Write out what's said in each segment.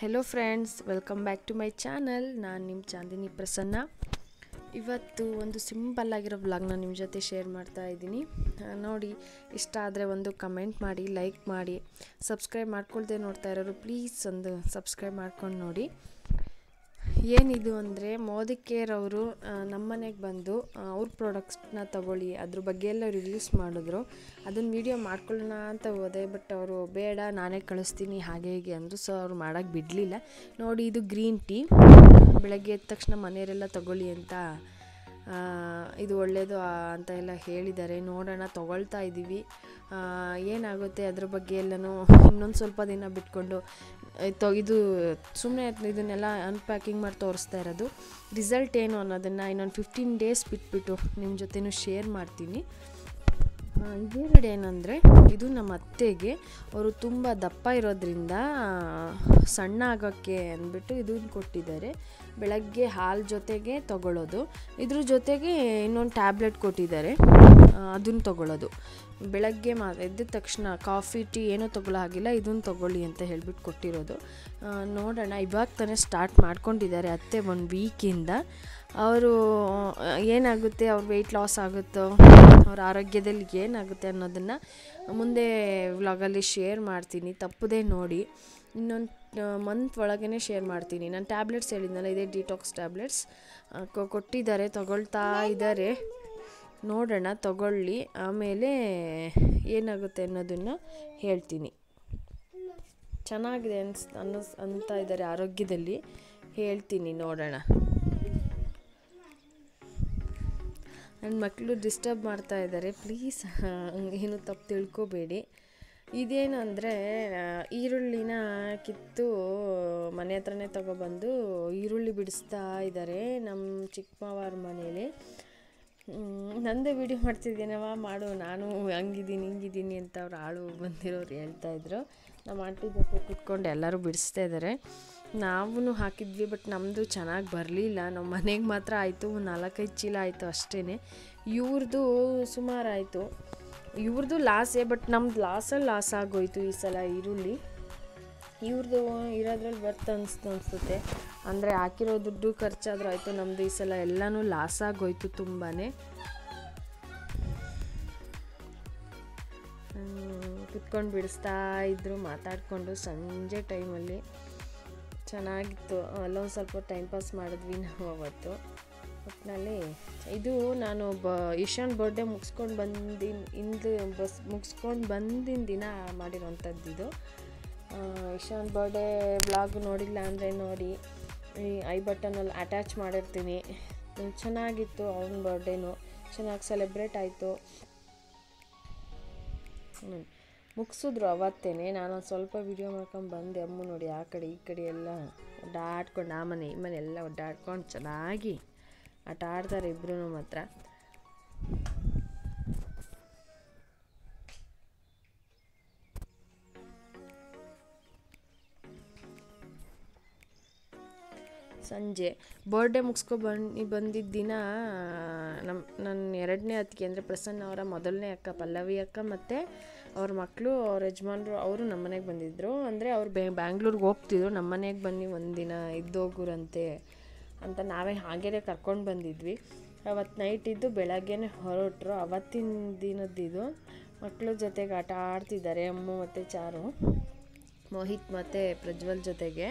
hello friends welcome back to my channel ನಾನು ನಿಮ್ಮ ಚಾಂದಿನಿ ಪ್ರಸನ್ನ ಇವತ್ತು ಒಂದು ಸಿಂಪಲ್ ಆಗಿರೋ ವ್ಲಾಗ್ನ ನಿಮ್ಮ ಜೊತೆ ಶೇರ್ ಮಾಡ್ತಾ ಇದ್ದೀನಿ ಆ, ನೋಡಿ ಇಷ್ಟ ಆದರೆ ಒಂದು ಕಮೆಂಟ್ ಮಾಡಿ ಲೈಕ್ ಮಾಡಿ ಸಬ್ಸ್ಕ್ರೈಬ್ ಮಾಡ್ಕೊಳ್ದೆ ನೋಡ್ತಾ ಇರೋರು ಪ್ಲೀಸ್ ಒಂದು ಸಬ್ಸ್ಕ್ರೈಬ್ ಮಾಡ್ಕೊಂಡು ನೋಡಿ ಏನಿದು ಅಂದರೆ ಮೋದಿ ಕೇರ್ ಅವರು ನಮ್ಮ ಮನೆಗೆ ಬಂದು ಆ, ಅವ್ರ ಪ್ರಾಡಕ್ಟ್ಸ್ನ ತಗೊಳ್ಳಿ ಅದ್ರ ಬಗ್ಗೆ ಎಲ್ಲ ರಿವ್ಯೂಸ್ ಮಾಡಿದ್ರು ಅದನ್ನು ವೀಡಿಯೋ ಮಾಡ್ಕೊಳ್ಳೋಣ ಅಂತ ಹೋದೆ ಬಟ್ ಅವರು ಬೇಡ ನಾನೇ ಕಳಿಸ್ತೀನಿ ಹಾಗೆ ಹೀಗೆ ಅಂದರು ಸೊ ಅವ್ರು ಮಾಡೋಕ್ಕೆ ಬಿಡಲಿಲ್ಲ ನೋಡಿ ಇದು ಗ್ರೀನ್ ಟೀ ಬೆಳಗ್ಗೆ ಎದ್ದ ತಕ್ಷಣ ಮನೆಯವರೆಲ್ಲ ತಗೊಳ್ಳಿ ಅಂತ ಆ, ಇದು ಒಳ್ಳೆಯದು ಆ, ಅಂತ ಎಲ್ಲ ಹೇಳಿದ್ದಾರೆ ನೋಡೋಣ ತಗೊಳ್ತಾ ಇದ್ದೀವಿ ಆ, ಏನಾಗುತ್ತೆ ಅದ್ರ ಬಗ್ಗೆ ಎಲ್ಲನೂ ಇನ್ನೊಂದು ಸ್ವಲ್ಪ ದಿನ ಬಿಟ್ಕೊಂಡು ತೊ ಇದು ಸುಮ್ಮನೆ ಇದನ್ನೆಲ್ಲ ಅನ್ಪ್ಯಾಕಿಂಗ್ ಮಾಡಿ ತೋರಿಸ್ತಾ ಇರೋದು ರಿಸಲ್ಟ್ ಏನು ಅನ್ನೋದನ್ನು ಇನ್ನೊಂದು ಫಿಫ್ಟೀನ್ ಡೇಸ್ ಬಿಟ್ಬಿಟ್ಟು ನಿಮ್ಮ ಜೊತೆನೂ ಶೇರ್ ಮಾಡ್ತೀನಿ ಆ, ಇದೇರಡು ಏನಂದರೆ ಇದು ನಮ್ಮ ಅತ್ತೆಗೆ ಅವರು ತುಂಬ ದಪ್ಪ ಇರೋದ್ರಿಂದ ಆ, ಸಣ್ಣ ಆಗೋಕ್ಕೆ ಅಂದ್ಬಿಟ್ಟು ಇದನ್ನು ಕೊಟ್ಟಿದ್ದಾರೆ ಬೆಳಗ್ಗೆ ಹಾಲು ಜೊತೆಗೆ ತಗೊಳ್ಳೋದು ಇದ್ರ ಜೊತೆಗೆ ಇನ್ನೊಂದು ಟ್ಯಾಬ್ಲೆಟ್ ಕೊಟ್ಟಿದ್ದಾರೆ ಅದನ್ನು ತಗೊಳ್ಳೋದು ಬೆಳಗ್ಗೆ ಮಾ ಎದ್ದ ತಕ್ಷಣ ಕಾಫಿ ಟೀ ಏನೂ ತಗೊಳ್ಳೋ ಹಾಗಿಲ್ಲ ಇದನ್ನು ತಗೊಳ್ಳಿ ಅಂತ ಹೇಳ್ಬಿಟ್ಟು ಕೊಟ್ಟಿರೋದು ಆ, ನೋಡೋಣ ಇವಾಗ ತಾನೇ ಸ್ಟಾರ್ಟ್ ಮಾಡ್ಕೊಂಡಿದ್ದಾರೆ ಅತ್ತೆ ಒಂದು ವೀಕಿಂದ ಅವರು ಏನಾಗುತ್ತೆ ಅವ್ರ ವೆಯ್ಟ್ ಲಾಸ್ ಆಗುತ್ತೋ ಅವ್ರ ಆರೋಗ್ಯದಲ್ಲಿ ಏನಾಗುತ್ತೆ ಅನ್ನೋದನ್ನು ಮುಂದೆ ವ್ಲಾಗಲ್ಲಿ ಶೇರ್ ಮಾಡ್ತೀನಿ ತಪ್ಪದೇ ನೋಡಿ ಇನ್ನೊಂದು ಮಂತ್ ಒಳಗೇ ಶೇರ್ ಮಾಡ್ತೀನಿ ನಾನು ಟ್ಯಾಬ್ಲೆಟ್ಸ್ ಹೇಳಿದ್ನಲ್ಲ ಇದೇ ಡಿಟಾಕ್ಸ್ ಟ್ಯಾಬ್ಲೆಟ್ಸ್ ಕೊಟ್ಟಿದ್ದಾರೆ ತಗೊಳ್ತಾ ಇದ್ದಾರೆ ನೋಡೋಣ ತಗೊಳ್ಳಿ ಆಮೇಲೆ ಏನಾಗುತ್ತೆ ಅನ್ನೋದನ್ನು ಹೇಳ್ತೀನಿ ಚೆನ್ನಾಗಿದೆ ಅನ್ಸ್ ಅನ್ನಿಸ್ ಅಂತ ಇದ್ದಾರೆ ಆರೋಗ್ಯದಲ್ಲಿ ಹೇಳ್ತೀನಿ ನೋಡೋಣ ನನ್ನ ಮಕ್ಕಳು ಡಿಸ್ಟರ್ಬ್ ಮಾಡ್ತಾ ಇದ್ದಾರೆ ಪ್ಲೀಸ್ ಏನು ತಪ್ಪು ತಿಳ್ಕೊಬೇಡಿ ಇದೇನು ಅಂದರೆ ಈರುಳ್ಳಿನ ಕಿತ್ತು ಮನೆ ಹತ್ರನೇ ತಗೊಬಂದು ಈರುಳ್ಳಿ ಬಿಡಿಸ್ತಾ ಇದ್ದಾರೆ ನಮ್ಮ ಚಿಕ್ಕಮ್ಮವ್ರ ಮನೇಲಿ ಹ್ಮ್, ನಂದೇ ವಿಡಿಯೋ ಮಾಡ್ತಿದ್ದೀನವ ಮಾಡು ನಾನು ಹಂಗಿದ್ದೀನಿ ಹಿಂಗಿದ್ದೀನಿ ಅಂತ ಅವ್ರು ಆಳು ಬಂದಿರೋರು ಹೇಳ್ತಾಯಿದ್ರು ನಮ್ಮ ಆಂಟಿ ಜೊತೆ ಕುತ್ಕೊಂಡು ಎಲ್ಲರೂ ಬಿಡಿಸ್ತಾ ಇದ್ದಾರೆ ನಾವು ಹಾಕಿದ್ವಿ ಬಟ್ ನಮ್ಮದು ಚೆನ್ನಾಗಿ ಬರಲಿಲ್ಲ ನಮ್ಮ ಮನೆಗೆ ಮಾತ್ರ ಆಯಿತು ಒಂದು ನಾಲ್ಕೈದು ಚೀಲ ಆಯಿತು ಅಷ್ಟೇ ಇವ್ರದ್ದು ಸುಮಾರು ಆಯಿತು ಇವ್ರದ್ದು ಲಾಸೇ ಬಟ್ ನಮ್ದು ಲಾಸಲ್ಲಿ ಲಾಸ್ ಆಗೋಯ್ತು ಈ ಸಲ ಈರುಳ್ಳಿ ಇವ್ರದ್ದು ಇರೋದ್ರಲ್ಲಿ ವರ್ತ್ ಅನಿಸ್ತು ಅನಿಸುತ್ತೆ ಅಂದರೆ ಹಾಕಿರೋ ದುಡ್ಡು ಖರ್ಚಾದ್ರೂ ಆಯಿತು ನಮ್ಮದು ಈ ಸಲ ಎಲ್ಲನೂ ಲಾಸ್ ಆಗೋಯ್ತು ತುಂಬಾ ಕುತ್ಕೊಂಡು ಬಿಡಿಸ್ತಾ ಇದ್ರು ಮಾತಾಡಿಕೊಂಡು ಸಂಜೆ ಟೈಮಲ್ಲಿ ಚೆನ್ನಾಗಿತ್ತು ಅಲ್ಲೊಂದು ಸ್ವಲ್ಪ ಟೈಮ್ ಪಾಸ್ ಮಾಡಿದ್ವಿ ನಾವು ಅವತ್ತು ಒಟ್ಟಿನಲ್ಲಿ ಇದು ನಾನು ಬ ಇಶಾನ್ ಬರ್ಡೇ ಮುಗಿಸ್ಕೊಂಡು ಬಂದಿನ ಇಂದು ಬಸ್ ಮುಗಿಸ್ಕೊಂಡು ಬಂದಿನ ದಿನ ಮಾಡಿರೋಂಥದ್ದು ಇದು ಆ, ಇಶಾನ್ ಬರ್ಡೇ ಬ್ಲಾಗ್ ನೋಡಿಲ್ಲ ಅಂದರೆ ನೋಡಿ ಈ ಐ ಬಟನಲ್ಲಿ ಅಟ್ಯಾಚ್ ಮಾಡಿರ್ತೀನಿ ಹ್ಮ್, ಚೆನ್ನಾಗಿತ್ತು ಅವನ ಬರ್ಡೇನು ಚೆನ್ನಾಗಿ ಸೆಲೆಬ್ರೇಟ್ ಆಯಿತು ಮುಗಿಸಿದ್ರು ಅವತ್ತೇನೆ ನಾನು ಒಂದು ಸ್ವಲ್ಪ ವಿಡಿಯೋ ಮಾಡ್ಕೊಂಡು ಬಂದೆ ಅಮ್ಮ ನೋಡಿ ಆ ಕಡೆ ಈ ಕಡೆ ಎಲ್ಲ ಒಡ್ಡಾಡ್ಕೊಂಡು ಆ ಮನೆ ಈ ಮನೆ ಎಲ್ಲ ಒಡ್ಡಾಡ್ಕೊಂಡು ಚೆನ್ನಾಗಿ ಆಟ ಆಡ್ತಾರೆ ಇಬ್ಬರೂ ಮಾತ್ರ ಸಂಜೆ ಬರ್ಡೇ ಮುಗಿಸ್ಕೊ ಬನ್ನಿ ಬಂದಿದ್ದ ದಿನ ನಮ್ಮ ನನ್ನ ಎರಡನೇ ಅತ್ತಿಗೆ ಅಂದರೆ ಪ್ರಸನ್ನ ಅವರ ಮೊದಲನೇ ಅಕ್ಕ ಪಲ್ಲವಿ ಅಕ್ಕ ಮತ್ತು ಅವ್ರ ಮಕ್ಕಳು ಅವ್ರ ಯಜಮಾನ್ರು ಅವರು ನಮ್ಮ ಮನೆಗೆ ಬಂದಿದ್ದರು ಅಂದರೆ ಅವ್ರು ಬೆ ಬ್ಯಾಂಗ್ಳೂರ್ಗೆ ಹೋಗ್ತಿದ್ರು ನಮ್ಮ ಮನೆಗೆ ಬನ್ನಿ ಒಂದಿನ ಇದ್ದೋಗುರಂತೆ ಅಂತ ನಾವೇ ಹಾಗೇ ಕರ್ಕೊಂಡು ಬಂದಿದ್ವಿ ಅವತ್ತು ನೈಟ್ ಇದ್ದು ಬೆಳಗ್ಗೆನೇ ಹೊರಟ್ರು ಅವತ್ತಿನ ದಿನದ್ದಿದು ಮಕ್ಕಳ ಜೊತೆಗೆ ಆಟ ಆಡ್ತಿದ್ದಾರೆ ಅಮ್ಮು ಮತ್ತು ಚಾರು ಮೋಹಿತ್ ಮತ್ತು ಪ್ರಜ್ವಲ್ ಜೊತೆಗೆ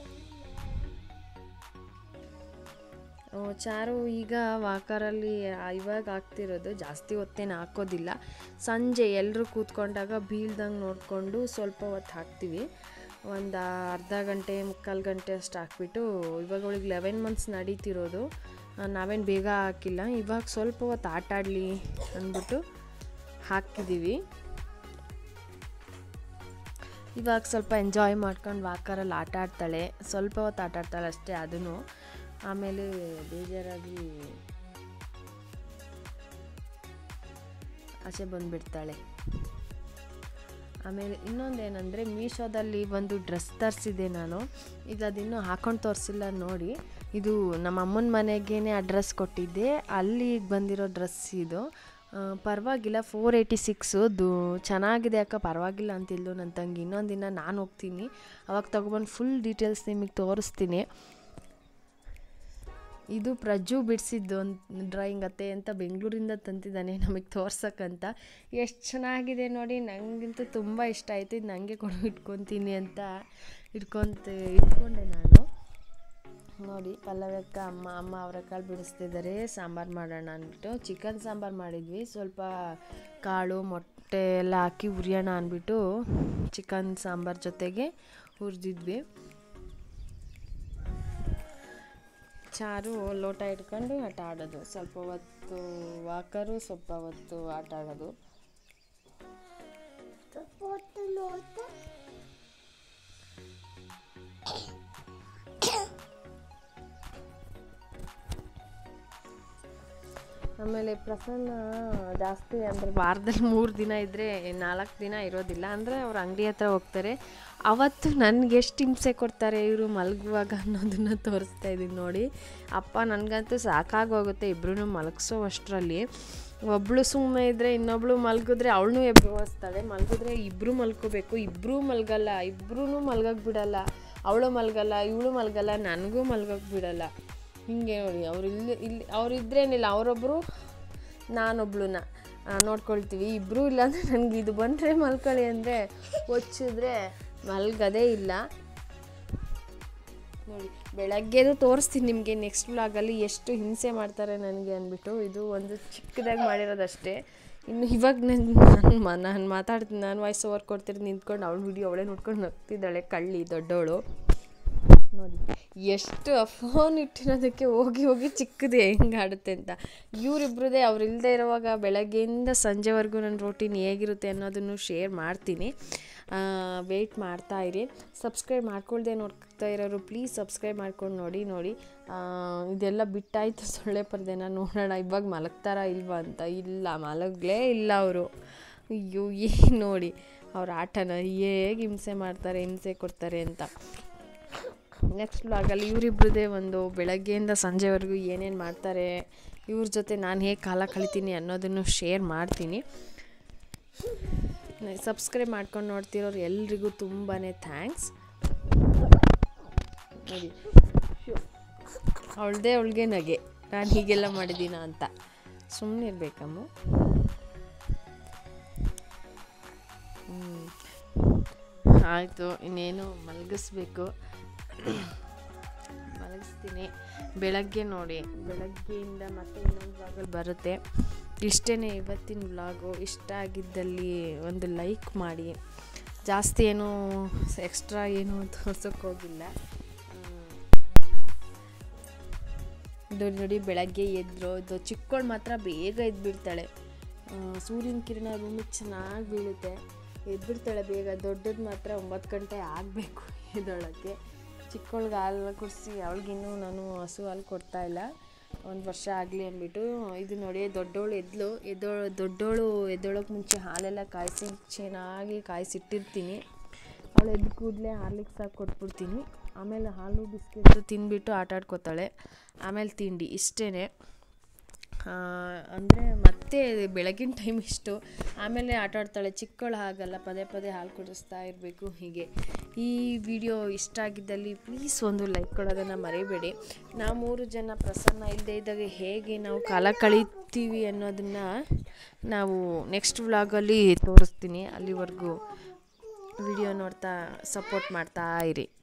ಆ, ಚಾರು ಈಗ ವಾಕರಲ್ಲಿ ಇವಾಗ ಹಾಕ್ತಿರೋದು ಜಾಸ್ತಿ ಹೊತ್ತೇನು ಹಾಕೋದಿಲ್ಲ ಸಂಜೆ ಎಲ್ಲರೂ ಕೂತ್ಕೊಂಡಾಗ ಬೀಳ್ದಂಗೆ ನೋಡಿಕೊಂಡು ಸ್ವಲ್ಪ ಹೊತ್ತು ಹಾಕ್ತೀವಿ ಒಂದು ಅರ್ಧ ಗಂಟೆ ಮುಕ್ಕಾಲು ಗಂಟೆ ಅಷ್ಟು ಹಾಕ್ಬಿಟ್ಟು ಇವಾಗ ಅವಳಿಗೆ ಲೆವೆನ್ ಮಂತ್ಸ್ ನಡೀತಿರೋದು ಆ, ನಾವೇನು ಬೇಗ ಹಾಕಿಲ್ಲ ಇವಾಗ ಸ್ವಲ್ಪ ಹೊತ್ತು ಆಟ ಆಡಲಿ ಅಂದ್ಬಿಟ್ಟು ಹಾಕಿದ್ದೀವಿ ಇವಾಗ ಸ್ವಲ್ಪ ಎಂಜಾಯ್ ಮಾಡ್ಕೊಂಡು ವಾಕರಲ್ಲಿ ಆಟ ಆಡ್ತಾಳೆ ಸ್ವಲ್ಪ ಹೊತ್ತು ಆಟ ಆಡ್ತಾಳೆ ಅಷ್ಟೇ ಅದನ್ನು ಆಮೇಲೆ ಬೇಜಾರಾಗಿ ಆಚೆ ಬಂದುಬಿಡ್ತಾಳೆ ಆಮೇಲೆ ಇನ್ನೊಂದೇನೆಂದರೆ ಮೀಶೋದಲ್ಲಿ ಒಂದು ಡ್ರೆಸ್ ತರಿಸಿದೆ ನಾನು ಈಗ ಅದಿನ್ನೂ ಹಾಕೊಂಡು ತೋರಿಸಿಲ್ಲ ನೋಡಿ ಇದು ನಮ್ಮ ಅಮ್ಮನ ಮನೆಗೇ ಆ ಡ್ರೆಸ್ ಕೊಟ್ಟಿದ್ದೆ ಅಲ್ಲಿ ಬಂದಿರೋ ಡ್ರೆಸ್ ಇದು ಪರವಾಗಿಲ್ಲ ಫೋರ್ ಏಯ್ಟಿ ಸಿಕ್ಸು ದು ಚೆನ್ನಾಗಿದೆ ಅಕ್ಕ ಪರವಾಗಿಲ್ಲ ಅಂತಿಲ್ದು ನನ್ನ ತಂಗಿ ಇನ್ನೊಂದು ದಿನ ನಾನು ಹೋಗ್ತೀನಿ ಅವಾಗ ತೊಗೊಬಂದು ಫುಲ್ ಡೀಟೇಲ್ಸ್ ನಿಮಗೆ ತೋರಿಸ್ತೀನಿ ಇದು ಪ್ರಜ್ಜು ಬಿಡಿಸಿದ್ದು ಒಂದು ಡ್ರಾಯಿಂಗ್ ಅತ್ತೆ ಅಂತ ಬೆಂಗಳೂರಿಂದ ತಂತಿದ್ದಾನೆ ನಮಗೆ ತೋರ್ಸಕ್ಕಂತ ಎಷ್ಟು ಚೆನ್ನಾಗಿದೆ ನೋಡಿ ನನಗಂತೂ ತುಂಬ ಇಷ್ಟ ಆಯಿತು ಇದು ನನಗೆ ಕೊಡು ಇಟ್ಕೊತೀನಿ ಅಂತ ಇಟ್ಕೊಂತ ಇಟ್ಕೊಂಡೆ ನಾನು ನೋಡಿ ಪಲ್ಲವಕ್ಕ ಅಮ್ಮ ಅಮ್ಮ ಅವರೆಕಾಳು ಬಿಡಿಸ್ತಿದ್ದಾರೆ ಸಾಂಬಾರು ಮಾಡೋಣ ಅಂದ್ಬಿಟ್ಟು ಚಿಕನ್ ಸಾಂಬಾರು ಮಾಡಿದ್ವಿ ಸ್ವಲ್ಪ ಕಾಳು ಮೊಟ್ಟೆ ಎಲ್ಲ ಹಾಕಿ ಹುರಿಯೋಣ ಅಂದ್ಬಿಟ್ಟು ಚಿಕನ್ ಸಾಂಬಾರು ಜೊತೆಗೆ ಹುರಿದಿದ್ವಿ ಚಾರು ಲೋಟ ಇಟ್ಕೊಂಡು ಆಟ ಆಡೋದು ಸ್ವಲ್ಪ ಹೊತ್ತು ವಾಕರು ಸ್ವಲ್ಪ ಹೊತ್ತು ಆಟ ಆಡೋದು ಆಮೇಲೆ ಪ್ರಸನ್ನ ಜಾಸ್ತಿ ಅಂದರೆ ವಾರದಲ್ಲಿ ಮೂರು ದಿನ ಇದ್ದರೆ ನಾಲ್ಕು ದಿನ ಇರೋದಿಲ್ಲ ಅಂದರೆ ಅವ್ರ ಅಂಗಡಿ ಹತ್ರ ಹೋಗ್ತಾರೆ ಅವತ್ತು ನನಗೆ ಎಷ್ಟು ಹಿಂಸೆ ಕೊಡ್ತಾರೆ ಇವರು ಮಲಗುವಾಗ ಅನ್ನೋದನ್ನು ತೋರಿಸ್ತಾ ಇದ್ದೀನಿ ನೋಡಿ ಅಪ್ಪ ನನಗಂತೂ ಸಾಕಾಗೋಗುತ್ತೆ ಇಬ್ಬರೂ ಮಲಗಿಸೋ ಅಷ್ಟರಲ್ಲಿ ಒಬ್ಳು ಸುಮ್ಮನೆ ಇದ್ದರೆ ಇನ್ನೊಬ್ಳು ಮಲಗಿದ್ರೆ ಅವಳನ್ನೂ ಎಬ್ಬಿಸ್ತಾಳೆ ಮಲಗಿದ್ರೆ ಇಬ್ಬರು ಮಲ್ಕೋಬೇಕು ಇಬ್ಬರೂ ಮಲಗಲ್ಲ ಇಬ್ಬರೂ ಮಲ್ಗಕ್ಕೆ ಬಿಡಲ್ಲ ಅವಳು ಮಲಗಲ್ಲ ಇವಳು ಮಲಗಲ್ಲ ನನಗೂ ಮಲ್ಗಕ್ಕೆ ಬಿಡಲ್ಲ ಹಿಂಗೆ ನೋಡಿ ಅವ್ರು ಇಲ್ಲಿ ಇಲ್ಲಿ ಅವ್ರು ಇದ್ರೇನಿಲ್ಲ ಅವರೊಬ್ಬರು ನಾನೊಬ್ಳನ್ನ ನೋಡ್ಕೊಳ್ತೀವಿ ಇಬ್ಬರೂ ಇಲ್ಲಾಂದರೆ ನನಗೆ ಇದು ಬಂದರೆ ಮಲ್ಕೊಳ್ಳಿ ಅಂದರೆ ಒಚ್ಚಿದ್ರೆ ಮಲ್ಗದೇ ಇಲ್ಲ ನೋಡಿ ಬೆಳಗ್ಗೆದು ತೋರಿಸ್ತೀನಿ ನಿಮಗೆ ನೆಕ್ಸ್ಟ್ ವ್ಲಾಗಲ್ಲಿ ಎಷ್ಟು ಹಿಂಸೆ ಮಾಡ್ತಾರೆ ನನಗೆ ಅಂದ್ಬಿಟ್ಟು ಇದು ಒಂದು ಚಿಕ್ಕದಾಗಿ ಮಾಡಿರೋದಷ್ಟೇ ಇನ್ನು ಇವಾಗ ನನ್ನ ನಾನು ನಾನು ಮಾತಾಡ್ತೀನಿ ನಾನು ವಾಯ್ಸ್ ಓವರ್ ಕೊಡ್ತಿರೋದು ನಿಂತ್ಕೊಂಡು ಅವಳು ವಿಡಿಯೋ ಅವಳೇ ನೋಡ್ಕೊಂಡು ನಗ್ತಿದ್ದಾಳೆ ಕಳ್ಳಿ ದೊಡ್ಡವಳು ನೋಡಿ ಎಷ್ಟು ಫೋನ್ ಇಟ್ಟಿರೋದಕ್ಕೆ ಹೋಗಿ ಹೋಗಿ ಚಿಕ್ಕದು ಹೆಂಗೆ ಆಡುತ್ತೆ ಅಂತ ಇವರಿಬ್ರದೇ ಅವ್ರು ಇಲ್ಲದೆ ಇರುವಾಗ ಬೆಳಗ್ಗೆಯಿಂದ ಸಂಜೆವರೆಗೂ ನನ್ನ ರೋಟೀನ್ ಹೇಗಿರುತ್ತೆ ಅನ್ನೋದನ್ನು ಶೇರ್ ಮಾಡ್ತೀನಿ ವೆಯ್ಟ್ ಮಾಡ್ತಾ ಇರಿ ಸಬ್ಸ್ಕ್ರೈಬ್ ಮಾಡ್ಕೊಳ್ದೆ ನೋಡ್ತಾ ಇರೋರು ಪ್ಲೀಸ್ ಸಬ್ಸ್ಕ್ರೈಬ್ ಮಾಡ್ಕೊಂಡು ನೋಡಿ ನೋಡಿ ಇದೆಲ್ಲ ಬಿಟ್ಟಾಯ್ತು ಸೊಳ್ಳೆ ಪರ್ದೆನ ನೋಡೋಣ ಇವಾಗ ಮಲಗ್ತಾರ ಇಲ್ವಾ ಅಂತ ಇಲ್ಲ ಮಲಗಲೇ ಇಲ್ಲ ಅವರು ಅಯ್ಯೋ ಏನು ನೋಡಿ ಅವ್ರ ಆಟನ ಹೇಗೆ ಹಿಂಸೆ ಮಾಡ್ತಾರೆ ಹಿಂಸೆ ಕೊಡ್ತಾರೆ ಅಂತ ನೆಕ್ಸ್ಟ್ ವ್ಲಾಗಲ್ಲಿ ಇವರಿಬ್ರದೇ ಒಂದು ಬೆಳಗ್ಗೆಯಿಂದ ಸಂಜೆವರೆಗೂ ಏನೇನು ಮಾಡ್ತಾರೆ ಇವ್ರ ಜೊತೆ ನಾನು ಹೇಗೆ ಕಾಲ ಕಳಿತೀನಿ ಅನ್ನೋದನ್ನು ಶೇರ್ ಮಾಡ್ತೀನಿ ಸಬ್ಸ್ಕ್ರೈಬ್ ಮಾಡ್ಕೊಂಡು ನೋಡ್ತಿರೋರು ಎಲ್ರಿಗೂ ತುಂಬಾ ಥ್ಯಾಂಕ್ಸ್ ನೋಡಿ ಅವಳದೇ ಅವಳಿಗೆ ನಗೆ ನಾನು ಹೀಗೆಲ್ಲ ಮಾಡಿದ್ದೀನ ಅಂತ ಸುಮ್ಮನೆ ಇರಬೇಕಮ್ಮ ಆಯಿತು ಇನ್ನೇನು ಮಲಗಿಸ್ಬೇಕು ಮಲಗಿಸ್ತೀನಿ ಬೆಳಗ್ಗೆ ನೋಡಿ ಬೆಳಗ್ಗೆಯಿಂದ ಮತ್ತೆ ಇನ್ನೊಂದು ವ್ಲಾಗಲ್ಲಿ ಬರುತ್ತೆ ಇಷ್ಟೇ ಇವತ್ತಿನ ವ್ಲಾಗು ಇಷ್ಟ ಆಗಿದ್ದಲ್ಲಿ ಒಂದು ಲೈಕ್ ಮಾಡಿ ಜಾಸ್ತಿ ಏನು ಎಕ್ಸ್ಟ್ರಾ ಏನು ತೋರ್ಸೋಕ್ಕೆ ಹೋಗಿಲ್ಲ ನೋಡಿ ನೋಡಿ ಬೆಳಗ್ಗೆ ಎದ್ರು ಇದು ಚಿಕ್ಕವಳು ಮಾತ್ರ ಬೇಗ ಎದ್ಬಿಡ್ತಾಳೆ ಸೂರ್ಯನ ಕಿರಣ ರೂಮಿಗೆ ಚೆನ್ನಾಗಿ ಬೀಳುತ್ತೆ ಎದ್ಬಿಡ್ತಾಳೆ ಬೇಗ ದೊಡ್ಡದು ಮಾತ್ರ ಒಂಬತ್ತು ಗಂಟೆ ಆಗಬೇಕು ಎದ್ದೊಳಕ್ಕೆ ಚಿಕ್ಕವಳಿಗೆ ಹಾಲು ಕುಡಿಸಿ ಅವಳಿಗಿನ್ನೂ ನಾನು ಹಸು ಹಾಲು ಕೊಡ್ತಾ ಇಲ್ಲ ಒಂದು ವರ್ಷ ಆಗಲಿ ಅಂದ್ಬಿಟ್ಟು ಇದು ನೋಡಿ ದೊಡ್ಡವಳು ಎದ್ಲು ಎದ್ದೋಳು ದೊಡ್ಡವಳು ಎದ್ದೊಳಕ್ಕೆ ಮುಂಚೆ ಹಾಲೆಲ್ಲ ಕಾಯಿಸಿ ಚೆನ್ನಾಗಿ ಕಾಯಿಸಿಟ್ಟಿರ್ತೀನಿ ಅವಳು ಎದ್ದು ಕೂಡಲೇ ಹಾರ್ಲಿಕ್ಸ್ ಹಾಕಿ ಕೊಟ್ಬಿಡ್ತೀನಿ ಆಮೇಲೆ ಹಾಲು ಬಿಸ್ಕೆಟ್ ತಿಂದ್ಬಿಟ್ಟು ಆಟ ಆಡ್ಕೋತಾಳೆ ಆಮೇಲೆ ತಿಂಡಿ ಇಷ್ಟೇ ಅಂದರೆ ಮತ್ತೆ ಬೆಳಗಿನ ಟೈಮ್ ಇಷ್ಟು ಆಮೇಲೆ ಆಟ ಆಡ್ತಾಳೆ ಚಿಕ್ಕವಳು ಹಾಗಲ್ಲ ಪದೇ ಪದೇ ಹಾಲು ಕುಡಿಸ್ತಾ ಇರಬೇಕು ಹೀಗೆ ಈ ವಿಡಿಯೋ ಇಷ್ಟ ಆಗಿದ್ದಲ್ಲಿ ಪ್ಲೀಸ್ ಒಂದು ಲೈಕ್ ಕೊಡೋದನ್ನು ಮರಿಬೇಡಿ ನಾವು ಮೂರು ಜನ ಪ್ರಸನ್ನ ಇಲ್ಲದೆ ಇದ್ದಾಗ ಹೇಗೆ ನಾವು ಕಾಲ ಕಳೀತೀವಿ ಅನ್ನೋದನ್ನು ನಾವು ನೆಕ್ಸ್ಟ್ ವ್ಲಾಗಲ್ಲಿ ತೋರಿಸ್ತೀನಿ ಅಲ್ಲಿವರೆಗೂ ವಿಡಿಯೋ ನೋಡ್ತಾ ಸಪೋರ್ಟ್ ಮಾಡ್ತಾ ಇರಿ